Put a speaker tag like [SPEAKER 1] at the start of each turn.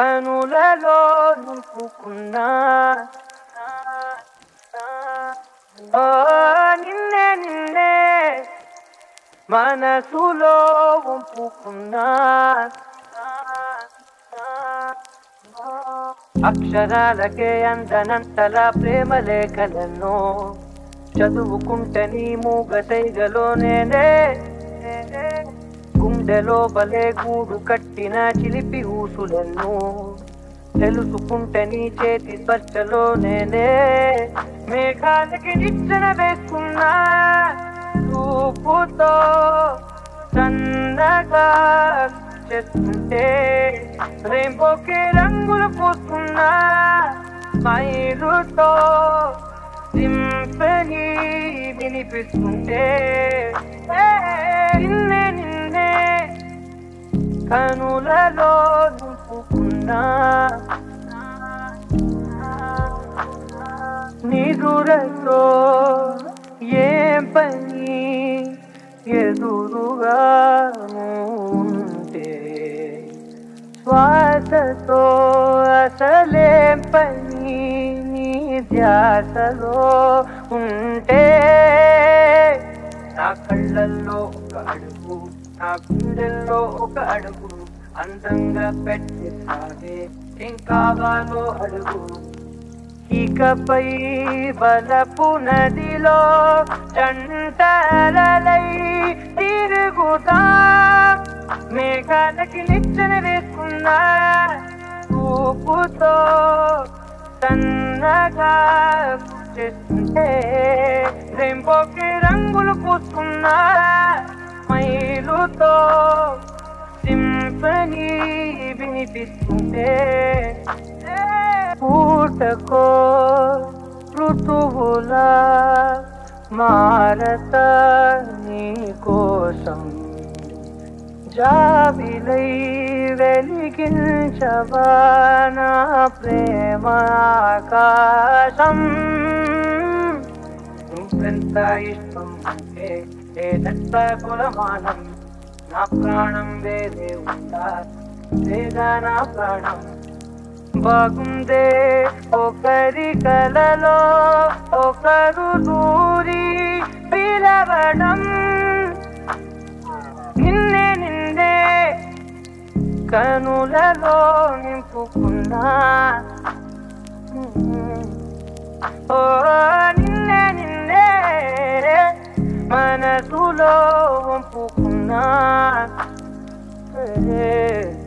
[SPEAKER 1] కనులలో నింపుకున్నా ఓ నిన్నే నిన్నే మనసులో వంపుకున్నా అక్షరాలకే అందనంతల ప్రేమ లేఖలను చదువుకుంటే నీ మూగ సైగలో నేనే గుండెలో బలే గూడు కట్టిన చిలిపి ఊసులను తెలుసుకుంటే నీ చేతి స్పర్శలో నేనే మేఘాలకి నిచ్చెన వేసుకున్నా చూపుతో సన్నగా చేస్తుంటే రేంబోకి రంగులు పూస్తున్నా మైలుతో సింఫనీ వినిపిస్తుంటే ఏ, నిన్నే నిన్నే కనులలో నింపుకున్నా నిదురతో ఏం పని ఎదురుగా ఉంటే శ్వాసతో అసలేం పని నీ ధ్యాసలో ఉంటే నా కళ్ళల్లో ఒక అడుగు నా గుండెల్లో ఒక అడుగు అందంగా పెట్టిస్తావే ఏం కావాలో అడుగు ఇకపై బలపు నదిలో చంటలై తిరుగుతా మేఘాలకి నిచ్చెన వేసుకున్నా ఊపుతో సన్నగా చేస్తుంటే రెంపోకి రంగులు పూసుకున్నా మైలుతో సింఫనీ వినిపిస్తుంటే పూటకో ఋతువులా మారత నీ కోసం జాబిలై వెలిగించవా నా ప్రేమ ఆకాశం నువ్వెంత ఇష్టం అంటే లేదంత కులమానం నా ప్రాణం వేరే ఉందా లేదా నా ప్రాణం బాగుందే ఒకరి కలలో ఒకరు దూరి పిలవడం నిన్నే నిన్నే కనులలో నింపుకున్నా ఓ నిన్నే నిన్నే మనసులో వంపుకున్నా ఏ